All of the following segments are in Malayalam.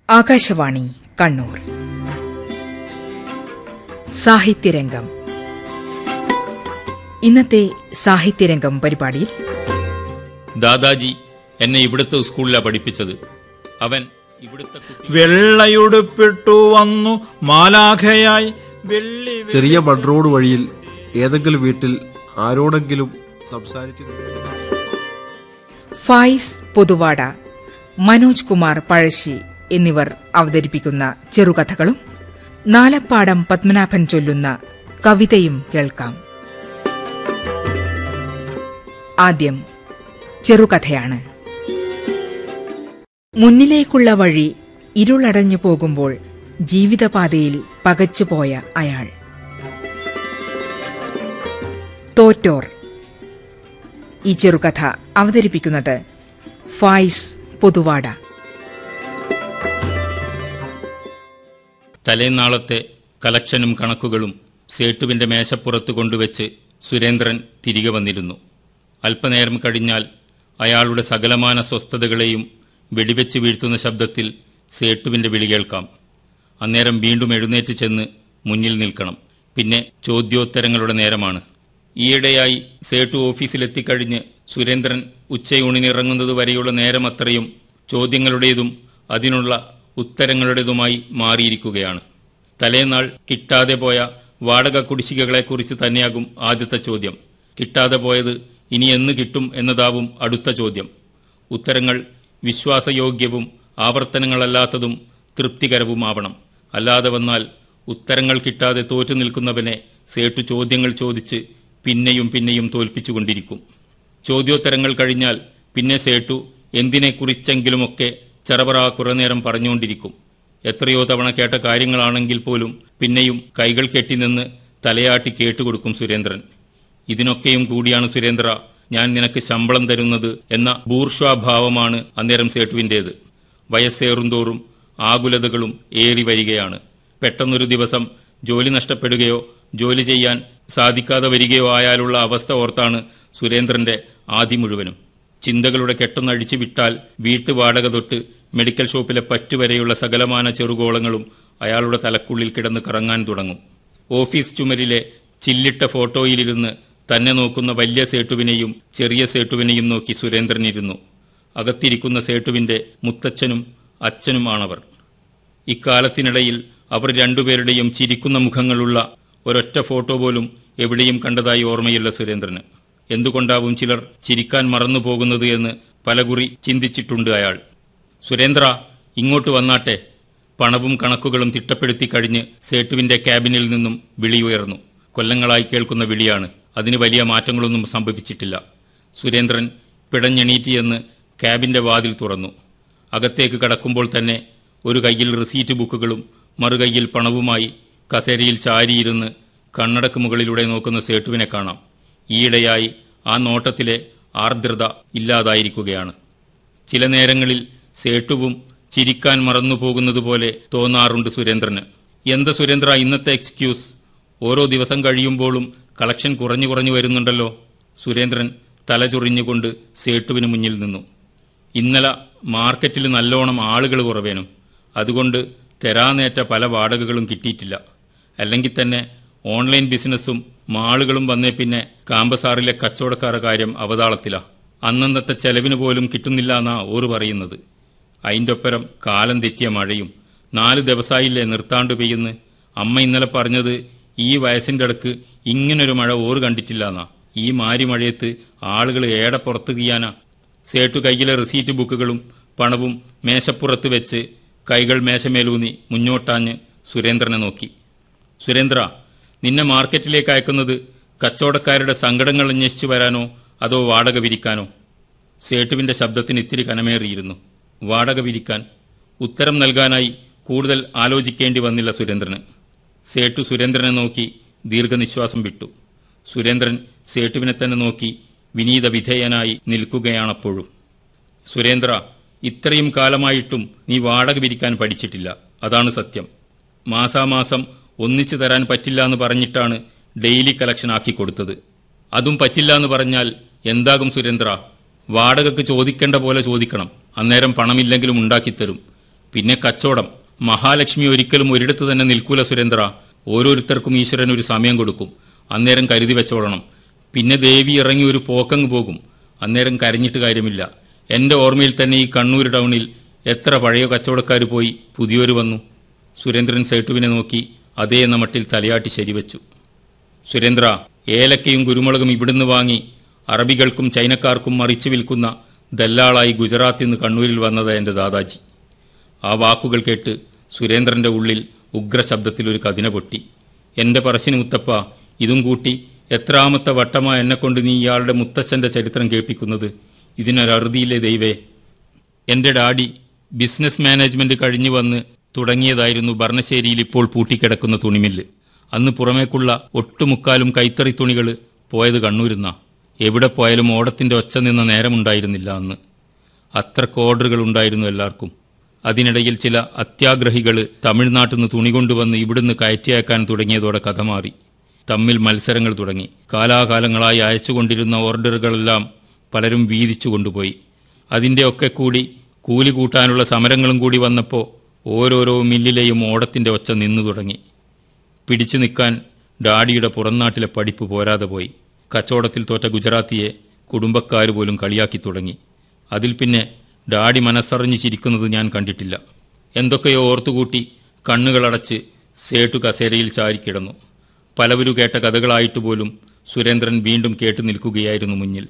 ആകാശവാണി കണ്ണൂർ സാഹിത്യരംഗം ഇന്നത്തെ സാഹിത്യരംഗം പരിപാടിയിൽ ദാദാജി എന്നെ ഇവിടുത്തെ സ്കൂളിലാണ് പഠിപ്പിച്ചത് അവൻ ഇവിടുത്തെ കുട്ടി വെള്ളയുടുപ്പിട്ടു വന്നു മാലാഖയായി വെള്ളി ചെറിയ മൺ റോഡ് വഴിയിൽ ഏതെങ്കിലും വീട്ടിൽ ആരോടെങ്കിലും സംസാരിച്ചു ഫായിസ് പൊതുവാട മനോജ് കുമാർ പഴശ്ശി എന്നിവർ അവതരിപ്പിക്കുന്ന ചെറുകഥകളും നാലപ്പാടം പത്മനാഭൻ ചൊല്ലുന്ന കവിതയും കേൾക്കാം ആദ്യം ചെറുകഥയാണ് മുന്നിലേക്കുള്ള വഴി ഇരുളടഞ്ഞു പോകുമ്പോൾ ജീവിതപാതയിൽ പകച്ചുപോയ അയാൾ തോറ്റോർ ഈ ചെറുകഥ അവതരിപ്പിക്കുന്നത് ഫായിസ് പൊതുവാട തലേനാളത്തെ കലക്ഷനും കണക്കുകളും സേട്ടുവിന്റെ മേശപ്പുറത്ത് കൊണ്ടുവച്ച് സുരേന്ദ്രൻ തിരികെ വന്നിരുന്നു അല്പനേരം കഴിഞ്ഞാൽ അയാളുടെ സകലമാന സ്വസ്ഥതകളെയും വെടിവെച്ച് വീഴ്ത്തുന്ന ശബ്ദത്തിൽ സേട്ടുവിന്റെ വിളി കേൾക്കാം അന്നേരം വീണ്ടും എഴുന്നേറ്റ് ചെന്ന് മുന്നിൽ നിൽക്കണം പിന്നെ ചോദ്യോത്തരങ്ങളുടെ നേരമാണ് ഈയിടെയായി സേട്ടു ഓഫീസിലെത്തിക്കഴിഞ്ഞ് സുരേന്ദ്രൻ ഉച്ചയൂണിനിറങ്ങുന്നത് വരെയുള്ള നേരമത്രയും ചോദ്യങ്ങളുടേതും അതിനുള്ള ഉത്തരങ്ങളുടേതുമായി മാറിയിരിക്കുകയാണ് തലേനാൾ കിട്ടാതെ പോയ വാടക കുടിശ്ശികകളെക്കുറിച്ച് തന്നെയാകും ആദ്യത്തെ ചോദ്യം കിട്ടാതെ പോയത് ഇനി എന്ന് കിട്ടും എന്നതാവും അടുത്ത ചോദ്യം ഉത്തരങ്ങൾ വിശ്വാസയോഗ്യവും ആവർത്തനങ്ങളല്ലാത്തതും തൃപ്തികരവുമാവണം അല്ലാതെ വന്നാൽ ഉത്തരങ്ങൾ കിട്ടാതെ തോറ്റു നിൽക്കുന്നവനെ സേട്ടു ചോദ്യങ്ങൾ ചോദിച്ച് പിന്നെയും പിന്നെയും തോൽപ്പിച്ചുകൊണ്ടിരിക്കും ചോദ്യോത്തരങ്ങൾ കഴിഞ്ഞാൽ പിന്നെ സേട്ടു എന്തിനെക്കുറിച്ചെങ്കിലുമൊക്കെ ചെറപറ കുറെ നേരം പറഞ്ഞുകൊണ്ടിരിക്കും എത്രയോ തവണ കേട്ട കാര്യങ്ങളാണെങ്കിൽ പോലും പിന്നെയും കൈകൾ കെട്ടി നിന്ന് തലയാട്ടി കേട്ടുകൊടുക്കും സുരേന്ദ്രൻ ഇതിനൊക്കെയും കൂടിയാണ് സുരേന്ദ്ര ഞാൻ നിനക്ക് ശമ്പളം തരുന്നത് എന്ന ബൂർഷ്വാഭാവമാണ് അന്നേരം സേട്ടുവിൻ്റേത് വയസ്സേറുന്തോറും ആകുലതകളും ഏറി വരികയാണ് പെട്ടെന്നൊരു ദിവസം ജോലി നഷ്ടപ്പെടുകയോ ജോലി ചെയ്യാൻ സാധിക്കാതെ വരികയോ ആയാലുള്ള അവസ്ഥ ഓർത്താണ് സുരേന്ദ്രന്റെ ആദി മുഴുവനും ചിന്തകളുടെ കെട്ടൊന്നഴിച്ചു വിട്ടാൽ വീട്ടുവാടക തൊട്ട് മെഡിക്കൽ ഷോപ്പിലെ പറ്റുവരെയുള്ള സകലമാന ചെറുകോളങ്ങളും അയാളുടെ തലക്കുള്ളിൽ കിടന്ന് കറങ്ങാൻ തുടങ്ങും ഓഫീസ് ചുമരിലെ ചില്ലിട്ട ഫോട്ടോയിലിരുന്ന് തന്നെ നോക്കുന്ന വലിയ സേട്ടുവിനെയും ചെറിയ സേട്ടുവിനെയും നോക്കി സുരേന്ദ്രൻ ഇരുന്നു അകത്തിരിക്കുന്ന സേട്ടുവിന്റെ മുത്തച്ഛനും അച്ഛനുമാണവർ ഇക്കാലത്തിനിടയിൽ അവർ രണ്ടുപേരുടെയും ചിരിക്കുന്ന മുഖങ്ങളുള്ള ഒരൊറ്റ ഫോട്ടോ പോലും എവിടെയും കണ്ടതായി ഓർമ്മയില്ല സുരേന്ദ്രന് എന്തുകൊണ്ടാവും ചിലർ ചിരിക്കാൻ മറന്നു പോകുന്നത് എന്ന് പലകുറി ചിന്തിച്ചിട്ടുണ്ട് അയാൾ സുരേന്ദ്ര ഇങ്ങോട്ട് വന്നാട്ടെ പണവും കണക്കുകളും തിട്ടപ്പെടുത്തി കഴിഞ്ഞ് സേട്ടുവിന്റെ ക്യാബിനിൽ നിന്നും വിളിയുയർന്നു കൊല്ലങ്ങളായി കേൾക്കുന്ന വിളിയാണ് അതിന് വലിയ മാറ്റങ്ങളൊന്നും സംഭവിച്ചിട്ടില്ല സുരേന്ദ്രൻ പിടഞ്ഞെണീറ്റിയെന്ന് ക്യാബിന്റെ വാതിൽ തുറന്നു അകത്തേക്ക് കടക്കുമ്പോൾ തന്നെ ഒരു കയ്യിൽ റിസീറ്റ് ബുക്കുകളും മറുകൈയിൽ പണവുമായി കസേരയിൽ ചാരിയിരുന്ന് കണ്ണടക്ക് മുകളിലൂടെ നോക്കുന്ന സേട്ടുവിനെ കാണാം ഈയിടെയായി ആ നോട്ടത്തിലെ ആർദ്രത ഇല്ലാതായിരിക്കുകയാണ് ചില നേരങ്ങളിൽ സേട്ടുവും ചിരിക്കാൻ മറന്നു പോകുന്നത് പോലെ തോന്നാറുണ്ട് സുരേന്ദ്രന് എന്താ സുരേന്ദ്ര ഇന്നത്തെ എക്സ്ക്യൂസ് ഓരോ ദിവസം കഴിയുമ്പോഴും കളക്ഷൻ കുറഞ്ഞു കുറഞ്ഞു വരുന്നുണ്ടല്ലോ സുരേന്ദ്രൻ തലചൊറിഞ്ഞുകൊണ്ട് സേട്ടുവിന് മുന്നിൽ നിന്നു ഇന്നലെ മാർക്കറ്റിൽ നല്ലോണം ആളുകൾ കുറവേനും അതുകൊണ്ട് തെരാനേറ്റ പല വാടകകളും കിട്ടിയിട്ടില്ല അല്ലെങ്കിൽ തന്നെ ഓൺലൈൻ ബിസിനസ്സും മാളുകളും വന്നേ പിന്നെ കാമ്പസാറിലെ കച്ചവടക്കാരുടെ കാര്യം അവതാളത്തിലാ അന്നന്നത്തെ ചെലവിന് പോലും കിട്ടുന്നില്ല എന്നാ ഓറ് പറയുന്നത് അതിൻ്റെ ഒപ്പരം കാലം തെറ്റിയ മഴയും നാല് ദിവസമായില്ലേ നിർത്താണ്ട് പെയ്യുന്ന് അമ്മ ഇന്നലെ പറഞ്ഞത് ഈ വയസ്സിൻ്റെ അടുക്ക് ഇങ്ങനൊരു മഴ ഓറ് കണ്ടിട്ടില്ല എന്നാ ഈ മാരി മഴയത്ത് ആളുകൾ ഏടെ പുറത്ത് കീയാനാ സേട്ടു കയ്യിലെ റെസീറ്റ് ബുക്കുകളും പണവും മേശപ്പുറത്ത് വെച്ച് കൈകൾ മേശമേലൂന്നി മുന്നോട്ടാഞ്ഞ് സുരേന്ദ്രനെ നോക്കി സുരേന്ദ്ര നിന്നെ മാർക്കറ്റിലേക്ക് അയക്കുന്നത് കച്ചവടക്കാരുടെ സങ്കടങ്ങൾ അന്വേഷിച്ചു വരാനോ അതോ വാടക വിരിക്കാനോ സേട്ടുവിന്റെ ശബ്ദത്തിന് ഇത്തിരി കനമേറിയിരുന്നു വാടക വിരിക്കാൻ ഉത്തരം നൽകാനായി കൂടുതൽ ആലോചിക്കേണ്ടി വന്നില്ല സുരേന്ദ്രന് സേട്ടു സുരേന്ദ്രനെ നോക്കി ദീർഘനിശ്വാസം വിട്ടു സുരേന്ദ്രൻ സേട്ടുവിനെ തന്നെ നോക്കി വിനീത വിധേയനായി നിൽക്കുകയാണപ്പോഴും സുരേന്ദ്ര ഇത്രയും കാലമായിട്ടും നീ വാടക വിരിക്കാൻ പഠിച്ചിട്ടില്ല അതാണ് സത്യം മാസാമാസം ഒന്നിച്ചു തരാൻ പറ്റില്ല എന്ന് പറഞ്ഞിട്ടാണ് ഡെയിലി കളക്ഷൻ ആക്കി കൊടുത്തത് അതും പറ്റില്ല എന്ന് പറഞ്ഞാൽ എന്താകും സുരേന്ദ്ര വാടകക്ക് ചോദിക്കേണ്ട പോലെ ചോദിക്കണം അന്നേരം പണമില്ലെങ്കിലും ഉണ്ടാക്കിത്തരും പിന്നെ കച്ചവടം മഹാലക്ഷ്മി ഒരിക്കലും ഒരിടത്ത് തന്നെ നിൽക്കൂല സുരേന്ദ്ര ഓരോരുത്തർക്കും ഈശ്വരൻ ഒരു സമയം കൊടുക്കും അന്നേരം കരുതി വെച്ചോളണം പിന്നെ ദേവി ഇറങ്ങി ഒരു പോക്കങ്ങ് പോകും അന്നേരം കരഞ്ഞിട്ട് കാര്യമില്ല എന്റെ ഓർമ്മയിൽ തന്നെ ഈ കണ്ണൂർ ടൗണിൽ എത്ര പഴയ കച്ചവടക്കാർ പോയി പുതിയൊരു വന്നു സുരേന്ദ്രൻ സേട്ടുവിനെ നോക്കി അതേ എന്ന മട്ടിൽ തലയാട്ടി ശരിവച്ചു സുരേന്ദ്ര ഏലക്കയും കുരുമുളകും ഇവിടുന്ന് വാങ്ങി അറബികൾക്കും ചൈനക്കാർക്കും മറിച്ചു വിൽക്കുന്ന ദല്ലാളായി ഗുജറാത്തിൽ നിന്ന് കണ്ണൂരിൽ വന്നത് എൻ്റെ ദാദാജി ആ വാക്കുകൾ കേട്ട് സുരേന്ദ്രന്റെ ഉള്ളിൽ ഉഗ്രശബ്ദത്തിൽ ഒരു കതിന പൊട്ടി എന്റെ പറശ്ശിന് മുത്തപ്പ ഇതും കൂട്ടി എത്രാമത്തെ വട്ടമാ എന്നെക്കൊണ്ട് നീ ഇയാളുടെ മുത്തച്ഛന്റെ ചരിത്രം കേൾപ്പിക്കുന്നത് ഇതിനൊരറുതിയില്ലേ ദൈവേ എന്റെ ഡാഡി ബിസിനസ് മാനേജ്മെന്റ് കഴിഞ്ഞു വന്ന് തുടങ്ങിയതായിരുന്നു ഭരണശ്ശേരിയിൽ ഇപ്പോൾ പൂട്ടിക്കിടക്കുന്ന തുണിമില്ല് അന്ന് പുറമേക്കുള്ള ഒട്ടുമുക്കാലും കൈത്തറി തുണികൾ പോയത് കണ്ണൂരുന്ന എവിടെ പോയാലും ഓടത്തിന്റെ ഒച്ച നിന്ന നേരമുണ്ടായിരുന്നില്ല അന്ന് അത്രക്ക് ഓർഡറുകൾ ഉണ്ടായിരുന്നു എല്ലാവർക്കും അതിനിടയിൽ ചില അത്യാഗ്രഹികൾ തമിഴ്നാട്ടിൽ നിന്ന് തുണി കൊണ്ടുവന്ന് ഇവിടുന്ന് കയറ്റിയേക്കാൻ തുടങ്ങിയതോടെ കഥ മാറി തമ്മിൽ മത്സരങ്ങൾ തുടങ്ങി കാലാകാലങ്ങളായി അയച്ചുകൊണ്ടിരുന്ന ഓർഡറുകളെല്ലാം പലരും വീതിച്ചു കൊണ്ടുപോയി അതിൻ്റെയൊക്കെ കൂടി കൂലി കൂട്ടാനുള്ള സമരങ്ങളും കൂടി വന്നപ്പോൾ ഓരോരോ മില്ലിലെയും ഓടത്തിൻ്റെ ഒച്ച നിന്നു തുടങ്ങി പിടിച്ചു നിൽക്കാൻ ഡാഡിയുടെ പുറംനാട്ടിലെ പഠിപ്പ് പോരാതെ പോയി കച്ചവടത്തിൽ തോറ്റ ഗുജറാത്തിയെ കുടുംബക്കാർ പോലും കളിയാക്കി തുടങ്ങി അതിൽ പിന്നെ ഡാഡി മനസ്സറിഞ്ഞ് ചിരിക്കുന്നത് ഞാൻ കണ്ടിട്ടില്ല എന്തൊക്കെയോ ഓർത്തുകൂട്ടി കണ്ണുകളടച്ച് സേട്ടു കസേരയിൽ ചാരിക്കിടന്നു പലവരു കേട്ട കഥകളായിട്ട് പോലും സുരേന്ദ്രൻ വീണ്ടും കേട്ടു നിൽക്കുകയായിരുന്നു മുന്നിൽ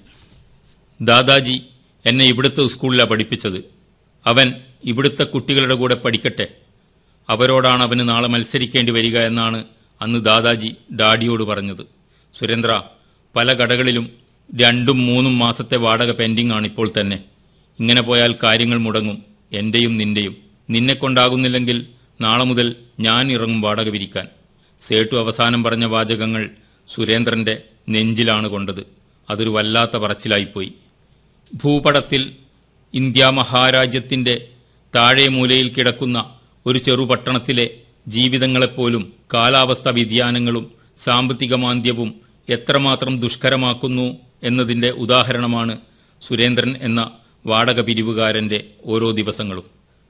ദാദാജി എന്നെ ഇവിടുത്തെ സ്കൂളിലാണ് പഠിപ്പിച്ചത് അവൻ ഇവിടുത്തെ കുട്ടികളുടെ കൂടെ പഠിക്കട്ടെ അവരോടാണ് അവന് നാളെ മത്സരിക്കേണ്ടി വരിക എന്നാണ് അന്ന് ദാദാജി ഡാഡിയോട് പറഞ്ഞത് സുരേന്ദ്ര പല കടകളിലും രണ്ടും മൂന്നും മാസത്തെ വാടക പെൻഡിംഗ് ആണ് ഇപ്പോൾ തന്നെ ഇങ്ങനെ പോയാൽ കാര്യങ്ങൾ മുടങ്ങും എന്റെയും നിന്റെയും നിന്നെ കൊണ്ടാകുന്നില്ലെങ്കിൽ നാളെ മുതൽ ഞാൻ ഇറങ്ങും വാടക പിരിക്കാൻ സേട്ടു അവസാനം പറഞ്ഞ വാചകങ്ങൾ സുരേന്ദ്രന്റെ നെഞ്ചിലാണ് കൊണ്ടത് അതൊരു വല്ലാത്ത പറച്ചിലായിപ്പോയി ഭൂപടത്തിൽ ഇന്ത്യ മഹാരാജ്യത്തിന്റെ താഴെ മൂലയിൽ കിടക്കുന്ന ഒരു ചെറുപട്ടണത്തിലെ ജീവിതങ്ങളെപ്പോലും കാലാവസ്ഥ വ്യതിയാനങ്ങളും സാമ്പത്തിക മാന്ദ്യവും എത്രമാത്രം ദുഷ്കരമാക്കുന്നു എന്നതിന്റെ ഉദാഹരണമാണ് സുരേന്ദ്രൻ എന്ന വാടക പിരിവുകാരന്റെ ഓരോ ദിവസങ്ങളും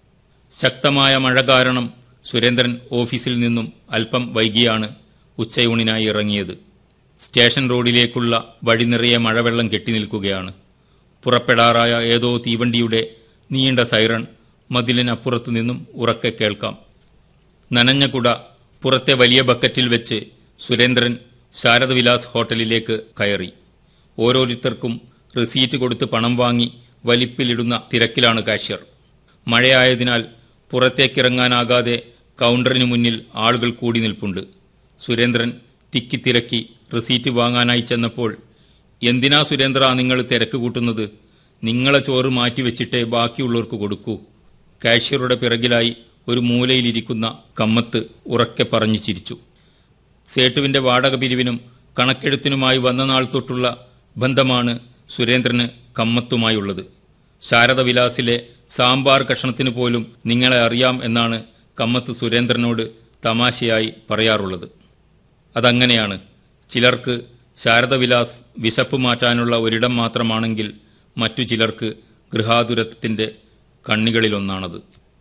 ശക്തമായ മഴ കാരണം സുരേന്ദ്രൻ ഓഫീസിൽ നിന്നും അല്പം വൈകിയാണ് ഉച്ചയൂണിനായി ഇറങ്ങിയത് സ്റ്റേഷൻ റോഡിലേക്കുള്ള വഴി നിറയെ മഴവെള്ളം കെട്ടിനിൽക്കുകയാണ് പുറപ്പെടാറായ ഏതോ തീവണ്ടിയുടെ നീണ്ട സൈറൺ മതിലിനപ്പുറത്തു നിന്നും ഉറക്കെ കേൾക്കാം നനഞ്ഞ കുട പുറത്തെ വലിയ ബക്കറ്റിൽ വെച്ച് സുരേന്ദ്രൻ ശാരദവിലാസ് ഹോട്ടലിലേക്ക് കയറി ഓരോരുത്തർക്കും റിസീറ്റ് കൊടുത്ത് പണം വാങ്ങി വലിപ്പിലിടുന്ന തിരക്കിലാണ് കാഷ്യർ മഴയായതിനാൽ പുറത്തേക്കിറങ്ങാനാകാതെ കൗണ്ടറിന് മുന്നിൽ ആളുകൾ കൂടി നിൽപ്പുണ്ട് സുരേന്ദ്രൻ തിക്കിത്തിരക്കി റിസീറ്റ് വാങ്ങാനായി ചെന്നപ്പോൾ എന്തിനാ സുരേന്ദ്ര നിങ്ങൾ തിരക്ക് കൂട്ടുന്നത് നിങ്ങളെ ചോറ് മാറ്റിവെച്ചിട്ടേ ബാക്കിയുള്ളവർക്ക് കൊടുക്കൂ കാഷ്യറുടെ പിറകിലായി ഒരു മൂലയിലിരിക്കുന്ന കമ്മത്ത് ഉറക്കെ പറഞ്ഞു ചിരിച്ചു സേട്ടുവിന്റെ വാടക പിരിവിനും കണക്കെഴുത്തിനുമായി വന്ന നാൾ തൊട്ടുള്ള ബന്ധമാണ് സുരേന്ദ്രന് കമ്മത്തുമായുള്ളത് ശാരദവിലാസിലെ സാമ്പാർ കഷണത്തിന് പോലും നിങ്ങളെ അറിയാം എന്നാണ് കമ്മത്ത് സുരേന്ദ്രനോട് തമാശയായി പറയാറുള്ളത് അതങ്ങനെയാണ് ചിലർക്ക് ശാരദവിലാസ് വിശപ്പ് മാറ്റാനുള്ള ഒരിടം മാത്രമാണെങ്കിൽ മറ്റു ചിലർക്ക് ഗൃഹാതുരത്വത്തിന്റെ കണ്ണികളിലൊന്നാണത്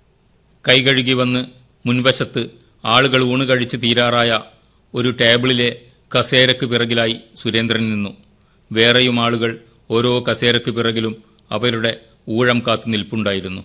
കൈകഴുകി വന്ന് മുൻവശത്ത് ആളുകൾ ഊണ് കഴിച്ച് തീരാറായ ഒരു ടേബിളിലെ കസേരക്ക് പിറകിലായി സുരേന്ദ്രൻ നിന്നു വേറെയും ആളുകൾ ഓരോ കസേരക്ക് പിറകിലും അവരുടെ ഊഴം കാത്തു നിൽപ്പുണ്ടായിരുന്നു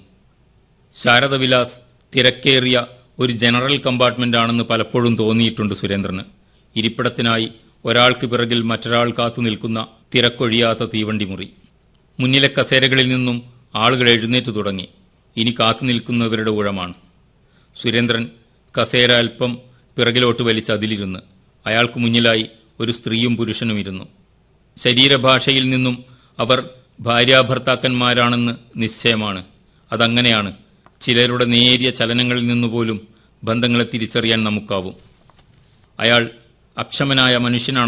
ശാരദവിലാസ് തിരക്കേറിയ ഒരു ജനറൽ കമ്പാർട്ട്മെന്റ് ആണെന്ന് പലപ്പോഴും തോന്നിയിട്ടുണ്ട് സുരേന്ദ്രന് ഇരിപ്പിടത്തിനായി ഒരാൾക്ക് പിറകിൽ മറ്റൊരാൾ കാത്തു നിൽക്കുന്ന തിരക്കൊഴിയാത്ത തീവണ്ടി മുറി മുന്നിലെ കസേരകളിൽ നിന്നും ആളുകൾ എഴുന്നേറ്റ് തുടങ്ങി ഇനി കാത്തു നിൽക്കുന്നവരുടെ ഊഴമാണ് സുരേന്ദ്രൻ കസേര അല്പം പിറകിലോട്ട് വലിച്ച് അതിലിരുന്ന് അയാൾക്ക് മുന്നിലായി ഒരു സ്ത്രീയും പുരുഷനും ഇരുന്നു ശരീരഭാഷയിൽ നിന്നും അവർ ഭാര്യാഭർത്താക്കന്മാരാണെന്ന് നിശ്ചയമാണ് അതങ്ങനെയാണ് ചിലരുടെ നേരിയ ചലനങ്ങളിൽ നിന്നുപോലും ബന്ധങ്ങളെ തിരിച്ചറിയാൻ നമുക്കാവും അയാൾ അക്ഷമനായ മനുഷ്യനാണ്